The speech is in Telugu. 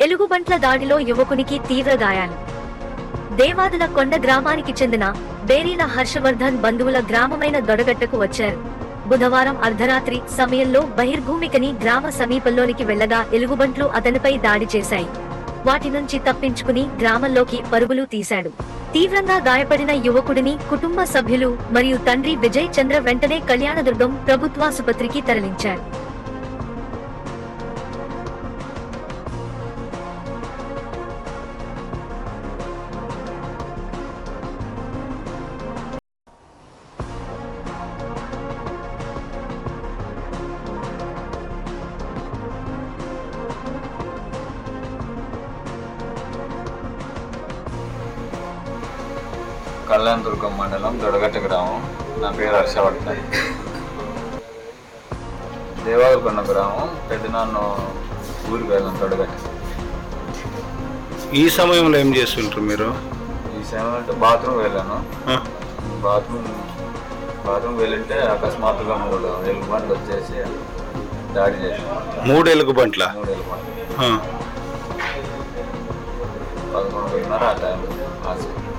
ఎలుగుబంట్ల దాడిలో యువకునికి తీవ్ర గాయాలు దేవాదుల కొండ గ్రామానికి చెందిన బేరీల హర్షవర్ధన్ బంధువుల గ్రామమైన దొడగట్టకు వచ్చారు బుధవారం అర్ధరాత్రి సమయంలో బహిర్భూమికని గ్రామ సమీపంలోనికి వెళ్లగా ఎలుగుబంట్లు అతనిపై దాడి చేశాయి వాటి నుంచి తప్పించుకుని గ్రామంలోకి పరుగులు తీశాడు తీవ్రంగా గాయపడిన యువకుడిని కుటుంబ సభ్యులు మరియు తండ్రి విజయ్ చంద్ర వెంటనే కళ్యాణదుర్గం ప్రభుత్వాసుపత్రికి తరలించారు కళ్యాణదుర్గం మండలం దొడగట్ట గ్రామం నా పేరు హర్షవర్ధన్ దేవాలకొండ గ్రామం పెద్దనాన్న ఊరికి వెళ్ళాం దొడగట్ట ఈ సమయంలో ఏం చేస్తుంటారు మీరు ఈ సమయం అంటే బాత్రూమ్ వెళ్ళాను ఆ, బాత్రూమ్ బాత్రూమ్ వెళ్ళింటే అకస్మాత్తుగా మూడు ఎలుగుబండ్లు వచ్చేసి దాడి చేశాను మూడు ఎలుగుబంట్ల మూడు ఎలుగుబండ్లు ఆ, పదకొండున్నర ఆ టైంలో హాస్పిటల్